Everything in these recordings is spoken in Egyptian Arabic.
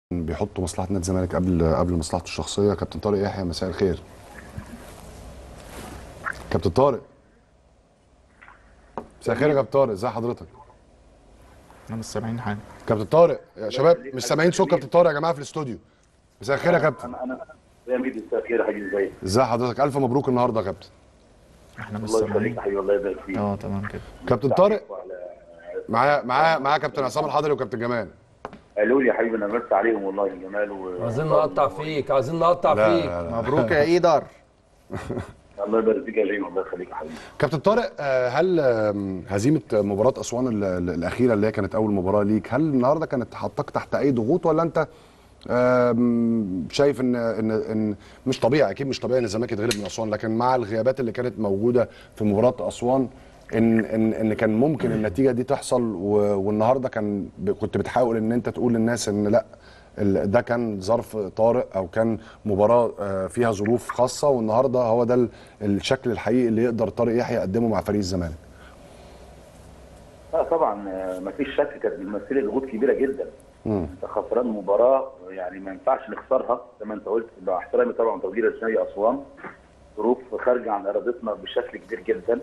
بيحطوا مصلحه نادي الزمالك قبل قبل مصلحته الشخصيه كابتن طارق يحيى مساء الخير كابتن طارق مساء الخير يا كابتن طارق ازي حضرتك احنا مش سامعين حاجه كابتن طارق يا شباب مش سامعين صوت كابتن طارق يا جماعه في الاستوديو مساء الخير يا كابتن انا انا يا ميدو مساء الخير يا حبيبي ازيك ازي حضرتك الف مبروك النهارده يا كابتن احنا مش الله يخليك سامعين يا حبيبي الله يبارك فيك اه تمام كده كابتن طارق وعلى- معايا معايا معايا كابتن عصام الحضري وكابتن جمال قالوا لي يا حبيبي انا بس عليهم والله جمال و عايزين نقطع فيك عايزين نقطع لا، فيك لا، لا. مبروك يا ايدر الله يبارك فيك يا جيم الله يخليك يا حبيبي كابتن طارق آه، هل آم، هزيمه مباراه اسوان ال- ال- الاخيره اللي هي كانت اول مباراه ليك هل النهارده كانت حطك تحت اي ضغوط ولا انت آم، شايف ان ان ان مش طبيعي اكيد مش طبيعي ان الزمالك يتغلب من اسوان لكن مع الغيابات اللي كانت موجوده في مباراه اسوان ان ان ان كان ممكن النتيجه دي تحصل و- والنهارده كان ب- كنت بتحاول ان انت تقول للناس ان لا ال- ده كان ظرف طارئ او كان مباراه آه، فيها ظروف خاصه والنهارده هو ده ال- الشكل الحقيقي اللي يقدر طارق يحيى يقدمه مع فريق الزمالك لا طبعا آه، ما فيش شك كانت بتمثلي ضغوط كبيره جدا مم. انت خسران مباراه يعني ما ينفعش نخسرها زي ما انت قلت مع احترامي طبعا تقدير الثاني اسوان ظروف خارجه عن ارادتنا بشكل كبير جدا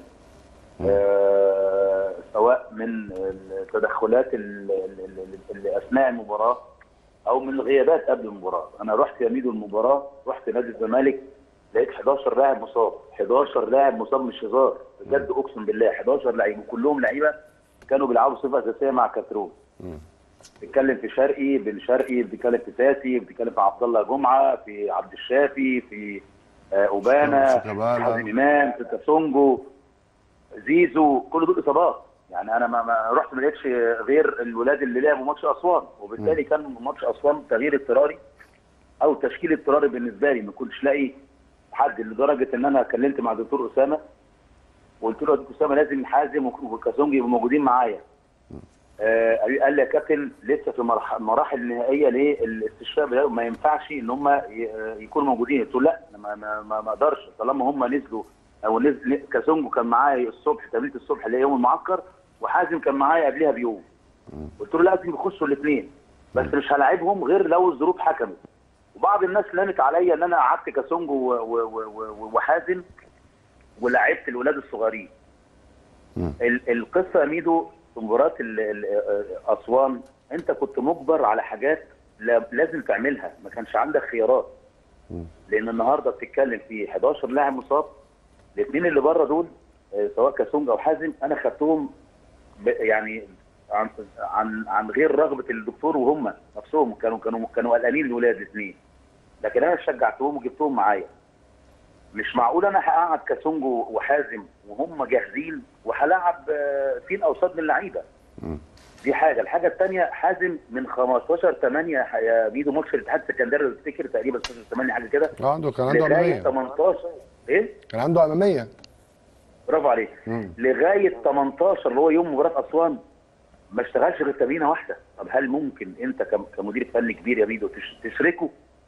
آه سواء من التدخلات ال- ال- ال- اللي اثناء المباراه او من الغيابات قبل المباراه انا رحت يا ميدو المباراه رحت نادي الزمالك لقيت 11 لاعب مصاب 11 لاعب مصاب مش هزار بجد اقسم بالله 11 لعيب وكلهم لعيبه كانوا بيلعبوا صفه اساسيه مع كاترون بتتكلم في شرقي بن شرقي بتتكلم في ساسي بتتكلم في عبد الله جمعه في عبد الشافي في آه، اوبانا شيكابالا. في حازم امام في كاسونجو زيزو كل دول اصابات يعني انا ما, ما رحت ما لقيتش غير الولاد اللي لعبوا ماتش اسوان وبالتالي كان ماتش اسوان تغيير اضطراري او تشكيل اضطراري بالنسبه لي ما كنتش لاقي حد لدرجه ان انا كلمت مع دكتور اسامه وقلت له يا دكتور اسامه لازم حازم وكاسونجي يبقوا موجودين معايا آه، قال لي يا كابتن لسه في مرح- المراحل النهائيه للاستشفاء بتاعه ما ينفعش ان هم ي- يكونوا موجودين قلت له لا أنا ما ما ما ما اقدرش طالما هم نزلوا او نزل كاسونجو كان معايا الصبح تمرينه الصبح اللي هي يوم المعسكر وحازم كان معايا قبلها بيوم قلت له لازم يخشوا الاثنين بس مش هلاعبهم غير لو الظروف حكمت وبعض الناس لامت عليا ان انا قعدت كاسونجو و- و- و- و- وحازم ولعبت الولاد الصغيرين ال- القصه يا ميدو في مباراه ال- ال- اسوان انت كنت مجبر على حاجات لا- لازم تعملها ما كانش عندك خيارات لان النهارده بتتكلم في 11 لاعب مصاب الاثنين اللي بره دول آه، سواء كاسونج او حازم انا خدتهم ب- يعني عن عن عن غير رغبه الدكتور وهم نفسهم كانوا كانوا كانوا قلقانين الولاد الاثنين لكن انا شجعتهم وجبتهم معايا مش معقول انا هقعد كاسونجو وحازم وهم جاهزين وهلاعب آه، فين اوساط من اللعيبه دي حاجه الحاجه الثانيه حازم من 15 8 يا ميدو ماتش الاتحاد السكندري لو تفتكر تقريبا 16 8 حاجه كده اه عنده كان عنده لغايه اماميه 18 ايه كان عنده اماميه برافو عليك مم. لغايه 18 اللي هو يوم مباراه اسوان ما اشتغلش غير تمرينه واحده طب هل ممكن انت كم- كمدير فني كبير يا ميدو تش- تشركه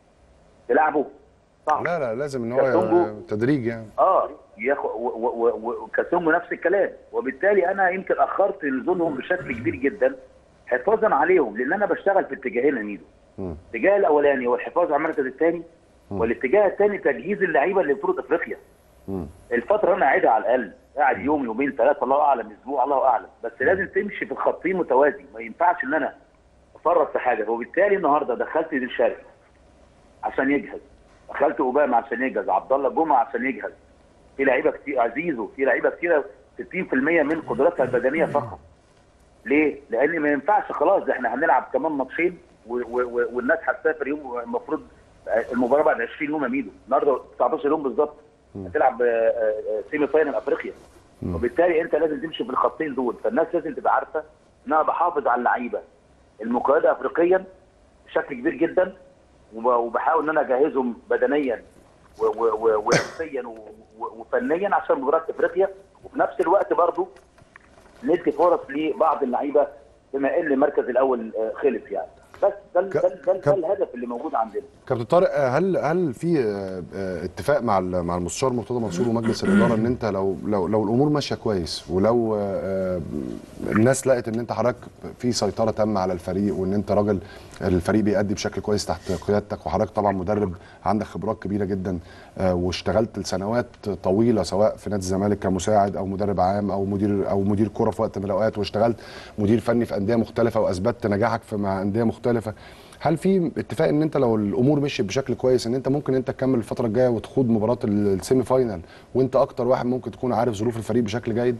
تلعبه صعب لا لا لازم ان هو كاسونجو. تدريج يعني اه ياخد وكاسونجو نفس الكلام وبالتالي انا يمكن اخرت نزولهم بشكل كبير جدا حفاظا عليهم لان انا بشتغل في اتجاهين يا ميدو مم. الاتجاه الاولاني هو الحفاظ على المركز الثاني والاتجاه الثاني تجهيز اللعيبه لبطوله افريقيا مم. الفتره انا قاعدها على الاقل قاعد يوم يومين ثلاثه الله اعلم اسبوع الله اعلم بس لازم تمشي في الخطين متوازي ما ينفعش ان انا افرط في حاجه وبالتالي النهارده دخلت بن شرقي عشان يجهز دخلت اوباما عشان يجهز عبد الله جمعه عشان يجهز في لعيبه كتير عزيزو في لعيبه كتيره 60% من قدراتها البدنيه فقط ليه؟ لان ما ينفعش خلاص ده احنا هنلعب كمان ماتشين و- و- و- والناس هتسافر يوم المفروض المباراه بعد 20 يوم يا ميدو النهارده 19 يوم بالظبط هتلعب آه، آه، سيمي فاينل افريقيا وبالتالي انت لازم تمشي في الخطين دول فالناس لازم تبقى عارفه ان انا بحافظ على اللعيبه المقيده افريقيا بشكل كبير جدا وب- وبحاول ان انا اجهزهم بدنيا و- و- و- ونفسيا و- و- وفنيا عشان مباراه افريقيا وفي نفس الوقت برضو ندي فرص لبعض اللعيبه بما ان المركز الاول آه، خلص يعني بس ده ال- ك- ده, ال- ده, ال- ك- ده الهدف اللي موجود عندنا كابتن طارق آه، هل هل في آه، آه، اتفاق مع ال- مع المستشار مرتضى منصور ومجلس الاداره ان انت لو لو لو الامور ماشيه كويس ولو آه، آه، الناس لقت ان انت حضرتك في سيطره تامه على الفريق وان انت راجل الفريق بيأدي بشكل كويس تحت قيادتك وحضرتك طبعا مدرب عندك خبرات كبيره جدا آه، واشتغلت لسنوات طويله سواء في نادي الزمالك كمساعد او مدرب عام او مدير او مدير كره في وقت من الاوقات واشتغلت مدير فني في انديه مختلفه واثبتت نجاحك في مع انديه مختلفه هل في اتفاق ان انت لو الامور مشيت بشكل كويس ان انت ممكن انت تكمل الفتره الجايه وتخوض مباراه ال- السيمي فاينال وانت اكتر واحد ممكن تكون عارف ظروف الفريق بشكل جيد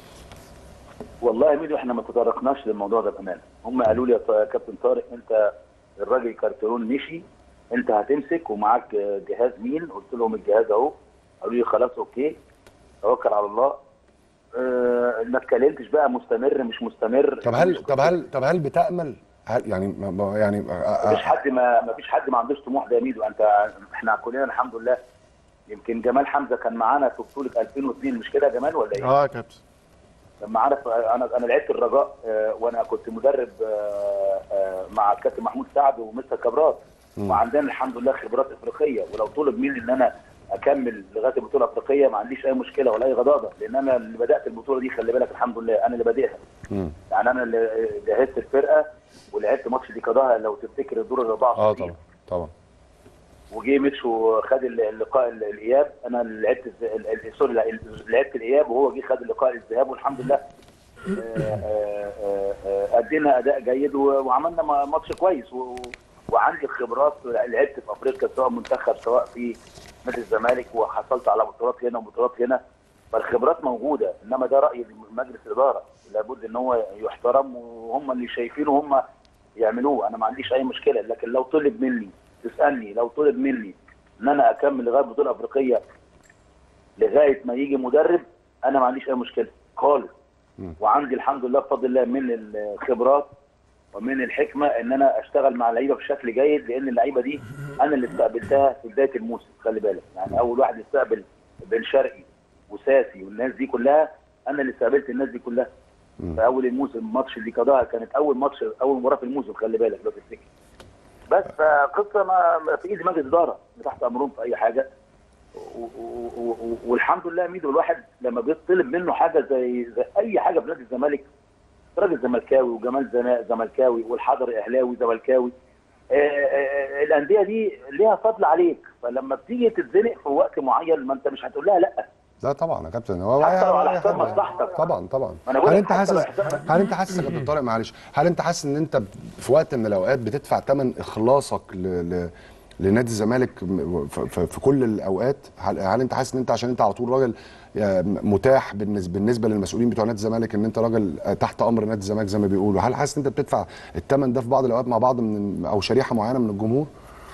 والله يا ميدو احنا ما تطرقناش للموضوع ده بامانه هم قالوا لي يا ط- كابتن طارق انت الراجل كارترون مشي انت هتمسك ومعاك جهاز مين قلت لهم الجهاز اهو قالوا لي خلاص اوكي توكل على الله اه ما اتكلمتش بقى مستمر مش مستمر طب هل طب هل طب هل بتامل هل يعني ما- ما- يعني آه، مفيش آه، حد ما مفيش حد ما عندوش طموح ده يا ميدو انت احنا كلنا الحمد لله يمكن جمال حمزه كان معانا في بطوله 2002 مش كده يا جمال ولا ايه؟ اه يا كابتن كان معانا في- انا انا لعبت الرجاء آه، وانا كنت مدرب آه، آه، مع الكابتن محمود سعد ومستر كبرات وعندنا الحمد لله خبرات افريقيه ولو طلب مني ان انا اكمل لغايه البطوله الافريقيه ما عنديش اي مشكله ولا اي غضاضه لان انا اللي بدات البطوله دي خلي بالك الحمد لله انا اللي بادئها مم. يعني انا اللي جهزت الفرقه ولعبت ماتش دي قضاها لو تفتكر الدور ال 64 اه طبعا طبعا وجي ميتش وخد اللقاء ال- الاياب انا اللي لعبت الز- ال- ال- سوري لا، لعبت الاياب وهو جه خد اللقاء الذهاب والحمد لله آه، آه، آه، آه، ادينا اداء جيد و- وعملنا ما- ماتش كويس و- وعندي خبرات لعبت في افريقيا سواء منتخب سواء في نادي الزمالك وحصلت على بطولات هنا وبطولات هنا فالخبرات موجوده انما ده راي مجلس الاداره لابد ان هو يحترم وهم اللي شايفينه هم يعملوه انا ما عنديش اي مشكله لكن لو طلب مني تسالني لو طلب مني ان انا اكمل لغايه بطوله افريقيه لغايه ما يجي مدرب انا ما عنديش اي مشكله خالص وعندي الحمد لله بفضل الله من الخبرات ومن الحكمه ان انا اشتغل مع اللعيبه بشكل جيد لان اللعيبه دي انا اللي استقبلتها في بدايه الموسم خلي بالك يعني اول واحد استقبل بن شرقي وساسي والناس دي كلها انا اللي استقبلت الناس دي كلها في اول الموسم ماتش دي قضاها كانت اول ماتش اول مباراه في الموسم خلي بالك لو تفتكر بس فقصه ما ما في ايد مجلس اداره تحت امرهم في اي حاجه و- و- و- والحمد لله ميدو الواحد لما بيطلب منه حاجه زي, زي اي حاجه في نادي الزمالك راجل زملكاوي وجمال زنا- زملكاوي والحضري اهلاوي زملكاوي آه، آه، آه، الانديه دي ليها فضل عليك فلما بتيجي تتزنق في وقت معين ما انت مش هتقول لها لا لا طبعا يا كابتن هو حتى لو على أي حساب حد- مصلحتك. طبعا طبعا ما أنا بقول هل لك انت حتى لو حاسس حساب- هل انت حاسس يا كابتن طارق معلش هل انت حاسس ان انت في وقت من الاوقات بتدفع ثمن اخلاصك ل... ل... لنادي الزمالك م- ف- ف- في كل الاوقات هل, هل انت حاسس ان انت عشان انت على طول راجل آه، متاح بالنسبه بالنسبه للمسؤولين بتوع نادي الزمالك ان انت راجل آه، تحت امر نادي الزمالك زي ما بيقولوا هل حاسس ان انت بتدفع الثمن ده في بعض الاوقات مع بعض من او شريحه معينه من الجمهور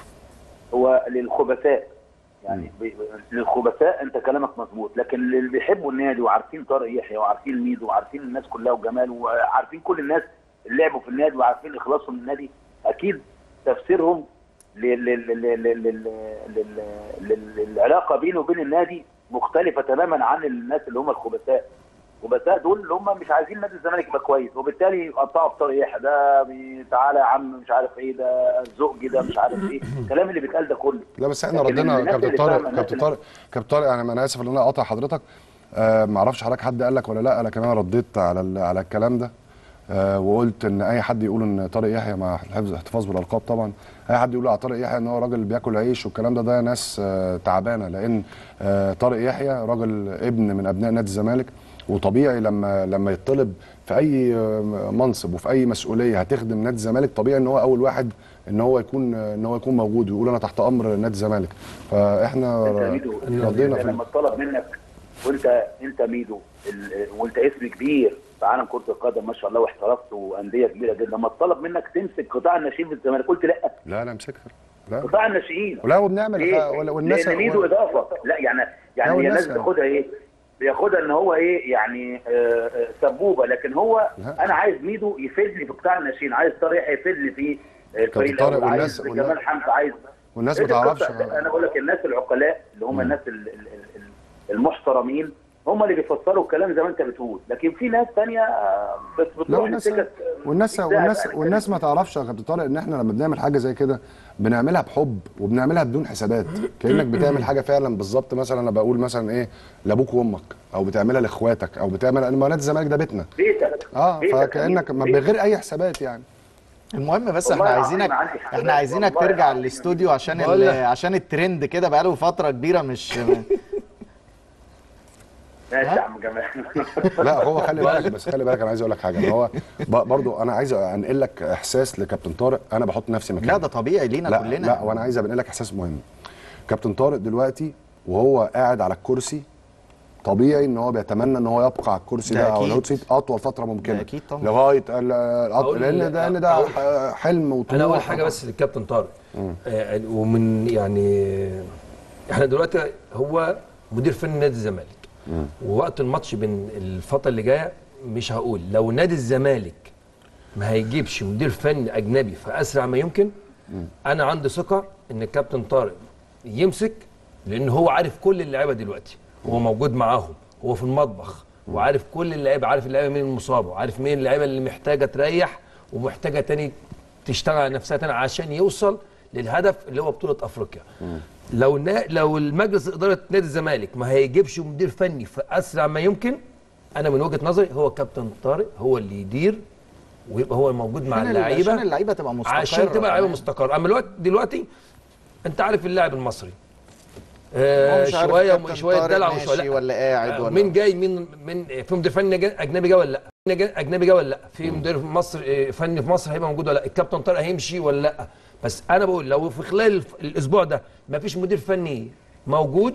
هو للخبثاء يعني بي- للخبثاء انت كلامك مظبوط لكن اللي بيحبوا النادي وعارفين طارق يحيى وعارفين ميدو وعارفين الناس كلها وجمال وعارفين كل الناس اللي لعبوا في النادي وعارفين اخلاصهم للنادي اكيد تفسيرهم لل- لل- لل- لل- لل- لل- لل- للعلاقه بينه وبين النادي مختلفه تماما عن الناس اللي هم الخبثاء الخبثاء دول اللي هم مش عايزين نادي الزمالك يبقى كويس وبالتالي يقطعوا في طارق يحيى ده بي- تعالى يا عم مش عارف ايه ده زقجي ده مش عارف ايه الكلام اللي بيتقال ده كله لا بس احنا لكن ردينا الناس كابتن اللي طارق فاهمة، الناس كابتن اللي- طارق كابتن طارق يعني انا اسف ان انا قاطع حضرتك آه ما اعرفش حضرتك حد قال لك ولا لا لكن انا رديت على ال- على الكلام ده آه وقلت ان اي حد يقول ان طارق يحيى مع الحفظ احتفاظ بالالقاب طبعا اي حد يقول على طارق يحيى ان هو راجل بياكل عيش والكلام ده ده ناس آه تعبانه لان آه طارق يحيى راجل ابن من ابناء نادي الزمالك وطبيعي لما لما يطلب في اي آه، منصب وفي اي مسؤوليه هتخدم نادي الزمالك طبيعي ان هو اول واحد ان هو يكون ان هو يكون موجود ويقول انا تحت امر نادي الزمالك فاحنا انت يا ميدو ردينا انت في لما اتطلب منك وانت انت ميدو ال- وانت اسم كبير في عالم كره القدم ما شاء الله واحترفت وانديه كبيره جدا لما اتطلب منك تمسك قطاع الناشئين في الزمالك قلت لا لا لا مسكها لا قطاع الناشئين ولا وبنعمل ليه؟ ح- ولا- والناس لان ميدو اضافه لا يعني لا، يعني هي والناس الناس بتاخدها ايه؟ بياخدها ان هو ايه يعني آه، آه، سبوبه لكن هو لا. انا عايز ميدو يفيدني في قطاع الناشئين عايز طارق يحيى يفيدني في آه، الفريق طارق الاول عايز والناس- والناس- جمال حمزه عايز والناس إيه ما تعرفش القصة؟ انا بقول لك الناس العقلاء اللي هم الناس ال- ال- ال- ال- المحترمين هم اللي بيفسروا الكلام زي ما انت بتقول لكن في ناس تانية آه، بت- لا بتروح والناس لسكك والناس إبداع والناس يعني. والناس ما تعرفش يا كابتن طارق ان احنا لما بنعمل حاجه زي كده بنعملها بحب وبنعملها بدون حسابات كانك بتعمل حاجه فعلا بالظبط مثلا انا بقول مثلا ايه لابوك وامك او بتعملها لاخواتك او بتعمل لان نادي الزمالك ده بيتنا بيتك اه بيتك فكانك ما بيتك. بغير اي حسابات يعني المهم بس والله احنا العظيم عايزينك عندي حاجات احنا عايزينك والله ترجع العظيم. الاستوديو عشان بقول ال... لك. عشان الترند كده بقاله فتره كبيره مش ماشي يا عم جمال لا هو خلي بالك بس خلي بالك انا عايز اقول لك حاجه ان هو ب- برضو انا عايز انقل لك احساس لكابتن طارق انا بحط نفسي مكانه لا ده طبيعي لينا لا كلنا لا وانا عايز انقل لك احساس مهم كابتن طارق دلوقتي وهو قاعد على الكرسي طبيعي ان هو بيتمنى ان هو يبقى على الكرسي ده ده او أكيد. الهوت سيت اطول فتره ممكنه ده أكيد طبعا. لغايه ال- الأط- أقول- لان ده لان ده أقول- حلم وطموح انا اول حاجه بس للكابتن طارق آه ومن يعني احنا دلوقتي هو مدير فني نادي الزمالك ووقت الماتش بين الفتره اللي جايه مش هقول لو نادي الزمالك ما هيجيبش مدير فني اجنبي في اسرع ما يمكن انا عندي ثقه ان الكابتن طارق يمسك لان هو عارف كل اللعيبه دلوقتي هو موجود معاهم هو في المطبخ وعارف كل اللعيبه عارف اللعيبه مين المصابه وعارف مين اللعيبه اللي محتاجه تريح ومحتاجه تاني تشتغل على نفسها تاني عشان يوصل للهدف اللي هو بطوله افريقيا لو نا... لو المجلس اداره نادي الزمالك ما هيجيبش مدير فني في اسرع ما يمكن انا من وجهه نظري هو كابتن طارق هو اللي يدير ويبقى هو موجود مع عشان ال- اللعيبه عشان اللعيبه تبقى مستقره عشان تبقى لعيبه كمان. مستقره اما الوقت دلوقتي انت عارف اللاعب المصري هو آه مش عارف شويه كابتن شويه طارق دلع ماشي وشويه لا ولا قاعد آه، ولا مين جاي مين من في مدير فني جا- اجنبي جه ولا لا فني جا- اجنبي جه ولا لا في مدير في مصر آه، فني في مصر هيبقى موجود ولا لا الكابتن طارق هيمشي ولا لا بس انا بقول لو في خلال الف- الاسبوع ده ما فيش مدير فني موجود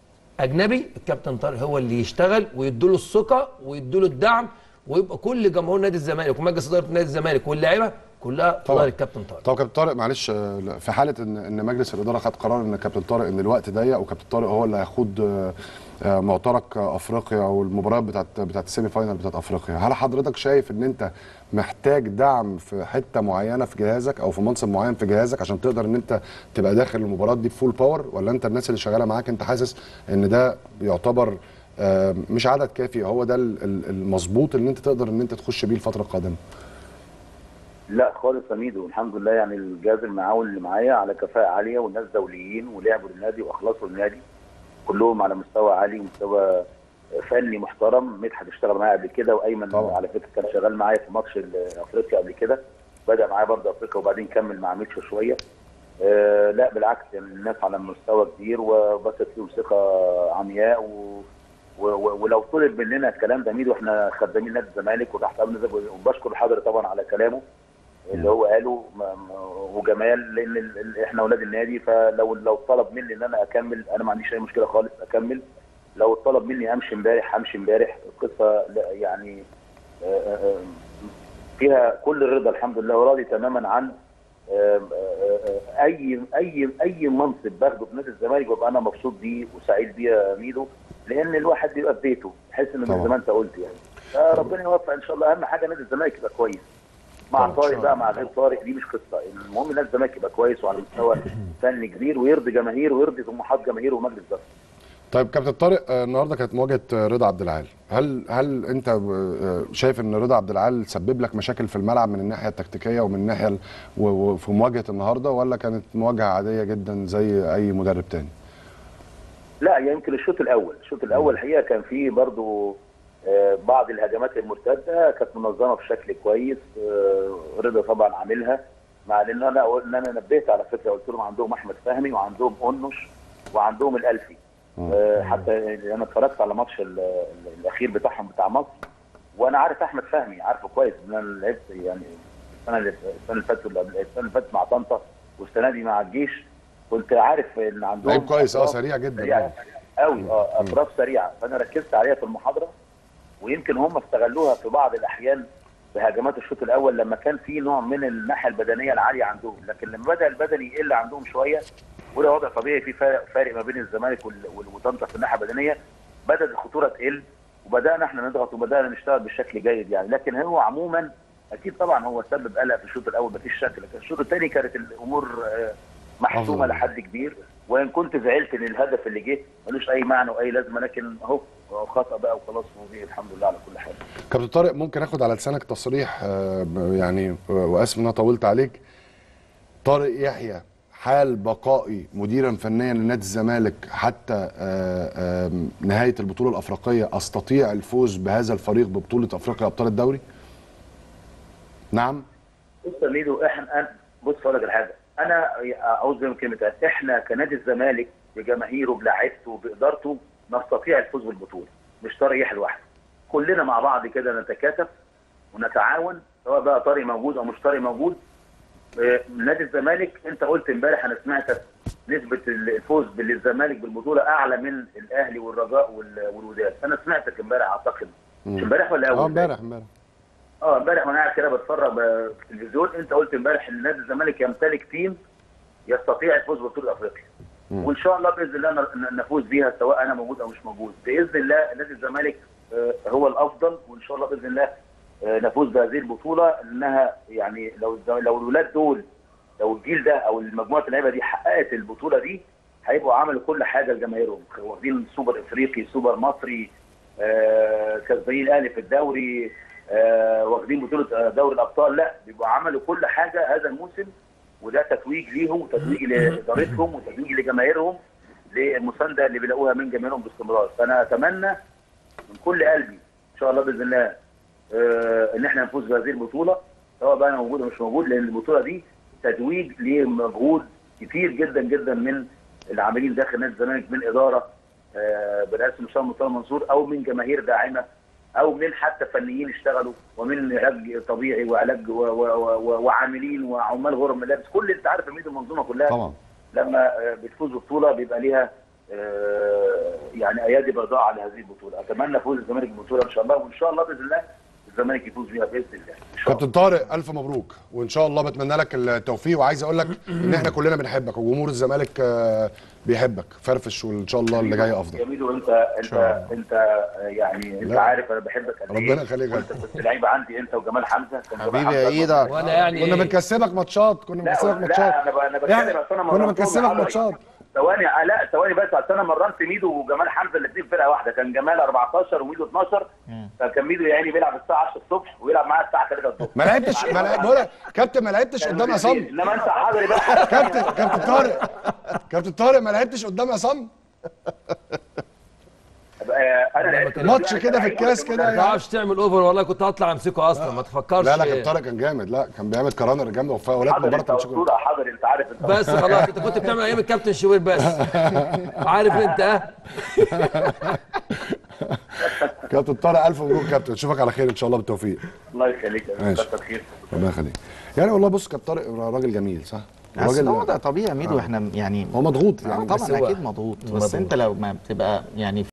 اجنبي الكابتن طارق هو اللي يشتغل ويديله الثقه ويديله الدعم ويبقى كل جمهور نادي الزمالك ومجلس اداره نادي الزمالك واللعيبه كلها في طبعاً. ظهر الكابتن طارق طب كابتن طارق معلش آه، لا، في حاله ان ان مجلس الاداره خد قرار ان كابتن طارق ان الوقت ضيق وكابتن طارق هو اللي هيخوض آه، آه، معترك آه، افريقيا او المباريات بتاعت بتاعت السيمي فاينال بتاعت افريقيا هل حضرتك شايف ان انت محتاج دعم في حته معينه في جهازك او في منصب معين في جهازك عشان تقدر ان انت تبقى داخل المباراه دي بفول باور ولا انت الناس اللي شغاله معاك انت حاسس ان ده يعتبر آه، مش عدد كافي هو ده ال- ال- المظبوط اللي انت تقدر ان انت تخش بيه الفتره القادمه لا خالص يا ميدو الحمد لله يعني الجهاز المعاون اللي معايا على كفاءة عالية والناس دوليين ولعبوا للنادي واخلصوا للنادي كلهم على مستوى عالي ومستوى فني محترم مدحت اشتغل معايا قبل كده وايمن طبعا. على فكره كان شغال معايا في ماتش ال- افريقيا قبل كده بدا معايا برضه افريقيا وبعدين كمل مع ميتشو شويه آه لا بالعكس يعني الناس على مستوى كبير وبثت فيهم ثقه عمياء و و- و- ولو طلب مننا الكلام ده ميدو احنا خدامين نادي الزمالك وتحت امر النادي وبشكر الحضرة طبعا على كلامه اللي هو قاله م- م- وجمال لان ال- ال- احنا اولاد النادي فلو لو طلب مني ان انا اكمل انا ما عنديش اي مشكله خالص اكمل لو طلب مني امشي امبارح همشي امبارح القصه لا يعني آه، آه، فيها كل الرضا الحمد لله وراضي تماما عن آه، آه، آه، اي اي اي منصب باخده في نادي الزمالك ببقى انا مبسوط بيه وسعيد بيه يا ميدو لان الواحد بيبقى في بيته تحس انه طبعا. زي ما انت قلت يعني فربنا يوفق ان شاء الله اهم حاجه نادي الزمالك يبقى كويس مع طبعا، إن طارق شاء بقى الله. مع غير طارق دي مش قصه المهم نادي الزمالك يبقى كويس وعلى مستوى فني كبير ويرضي جماهير ويرضي طموحات جماهير ومجلس اداره طيب كابتن طارق آه، النهارده كانت مواجهه آه، رضا عبد العال هل هل انت آه، شايف ان رضا عبد العال سبب لك مشاكل في الملعب من الناحيه التكتيكيه ومن الناحيه ال- و- وفي مواجهه النهارده ولا كانت مواجهه عاديه جدا زي اي مدرب تاني لا يمكن الشوط الاول الشوط الاول الحقيقه كان فيه برضو آه، بعض الهجمات المرتده كانت منظمه بشكل كويس آه، رضا طبعا عاملها مع ان انا ان انا نبهت على فكره قلت لهم عندهم احمد فهمي وعندهم اونش وعندهم الالفي آه، حتى انا اتفرجت على ماتش ال- ال- الاخير بتاعهم بتاع مصر وانا عارف احمد فهمي عارفه كويس ان انا لعبت يعني السنه اللي السنه اللي فاتت ولا قبل- السنه اللي فاتت مع طنطا والسنه دي مع الجيش كنت عارف ان عندهم لعيب كويس اه أطراف سريع جدا سريعه قوي اه اطراف سريعه فانا ركزت عليها في المحاضره ويمكن هم استغلوها في بعض الاحيان بهجمات الشوط الاول لما كان في نوع من الناحيه البدنيه العاليه عندهم لكن لما بدا البدني يقل عندهم شويه وده وضع طبيعي في فارق, فارق ما بين الزمالك وال- وال- وطنطا في الناحيه البدنيه بدات الخطوره تقل وبدانا احنا نضغط وبدانا نشتغل بشكل جيد يعني لكن هو عموما اكيد طبعا هو سبب قلق في الشوط الاول مفيش شك لكن الشوط الثاني كانت الامور آه، محسومه أفضل. لحد كبير وان كنت زعلت ان الهدف اللي جه ملوش اي معنى واي لازمه لكن اهو خطا بقى وخلاص ودي الحمد لله على كل حال كابتن طارق ممكن اخد على لسانك تصريح آه، يعني آه، واسف ان انا طولت عليك طارق يحيى حال بقائي مديرا فنيا لنادي الزمالك حتى آه، آم، نهايه البطوله الافريقيه استطيع الفوز بهذا الفريق ببطوله افريقيا ابطال الدوري؟ نعم بص يا ميدو احنا أنا- بص اقول لك الحاجه انا عاوز زي ما كلمه قال، احنا كنادي الزمالك بجماهيره بلاعيبته بادارته نستطيع الفوز بالبطوله مش طارق يحيى لوحده كلنا مع بعض كده نتكاتف ونتعاون سواء بقى طارق موجود او مش طارق موجود آه، نادي الزمالك انت قلت امبارح انا سمعتك نسبه الفوز بالزمالك بالبطوله اعلى من الاهلي والرجاء وال- والوداد انا سمعتك امبارح اعتقد مش امبارح ولا اول اه امبارح امبارح اه امبارح وانا قاعد كده بتفرج ب- في التلفزيون انت قلت امبارح ان نادي الزمالك يمتلك تيم يستطيع الفوز ببطوله افريقيا وان شاء الله باذن الله ن- ن- نفوز بيها سواء انا موجود او مش موجود باذن الله نادي الزمالك آه، هو الافضل وان شاء الله باذن الله آه، نفوز بهذه البطوله لانها يعني لو الز- لو الولاد دول لو الجيل ده او المجموعه اللعيبه دي حققت البطوله دي هيبقوا عملوا كل حاجه لجماهيرهم واخدين سوبر افريقي سوبر مصري آه، كسبانين الاهلي في الدوري آه، واخدين بطوله آه، دوري الابطال لا بيبقوا عملوا كل حاجه هذا الموسم وده تتويج ليهم وتتويج لادارتهم وتتويج لجماهيرهم للمسانده اللي بيلاقوها من جماهيرهم باستمرار فانا اتمنى من كل قلبي ان شاء الله باذن الله آه، ان احنا نفوز بهذه البطوله سواء بقى انا موجود او مش موجود لان البطوله دي تتويج لمجهود كتير جدا جدا من العاملين داخل نادي الزمالك من اداره آه، برئاسه المستشار مرتضى منصور او من جماهير داعمه او من حتى فنيين اشتغلوا ومن علاج طبيعي وعلاج و- و- و- وعاملين وعمال غرف ملابس كل انت عارف الميديا المنظومه كلها طبعا لما آه، بتفوز ببطوله بيبقى ليها آه، يعني ايادي بيضاء على هذه البطوله اتمنى فوز الزمالك بالبطوله ان شاء الله وان شاء الله باذن الله الزمالك يفوز بيها باذن الله ان شاء الله كابتن طارق الف مبروك وان شاء الله بتمنى لك التوفيق وعايز اقول لك ان احنا كلنا بنحبك وجمهور الزمالك آه، بيحبك فرفش وان شاء الله اللي جاي افضل جميل وانت انت انت آه، يعني انت لا. عارف انا بحبك قد ايه ربنا يخليك يا وانت كابتن. كنت لعيبه عندي انت وجمال حمزه كان جمال حبيبي حمزة يا أكبر إيدك. وانا يعني كنا بنكسبك ماتشات كنا لا بنكسبك لا ماتشات انا ب- انا يعني بتكلم أصل انا كنا مرنتهم بنكسبك يا حضرتك. ماتشات ثواني آه، لا ثواني بس اصل انا مرنت ميدو وجمال حمزه الاثنين فرقه واحده كان جمال 14 وميدو 12 فكان ميدو يا عيني بيلعب الساعه 10 الصبح ويلعب معايا الساعه 3 الظهر ما لعبتش ما لعب- بقول لك كابتن ما لعبتش كان قدام مدير. عصام انما انت حاضر بقى كابتن كابتن طارق كابتن طارق ما لعبتش قدام عصام انا لعبت ماتش كده في الكاس كده ما يعني. تعرفش تعمل اوفر والله كنت هطلع امسكه اصلا ما تفكرش لا لا كابتن طارق كان جامد لا كان بيعمل كرانر جامده وفاولات حاضر مباراه انت ماتش كله. اسطوره حاضر انت عارف انت بس خلاص انت كنت بتعمل ايام الكابتن شوبير بس عارف انت ها كابتن طارق الف مبروك كابتن اشوفك على خير ان شاء الله بالتوفيق الله يخليك يا ماشي. كتر خير ربنا يخليك يعني والله بص كابتن طارق راجل جميل صح اصل هو راجل ده طبيعي يا ميدو احنا يعني هو مضغوط آه يعني طبعا بس هو اكيد مضغوط بس مضغوط. انت لو ما بتبقى يعني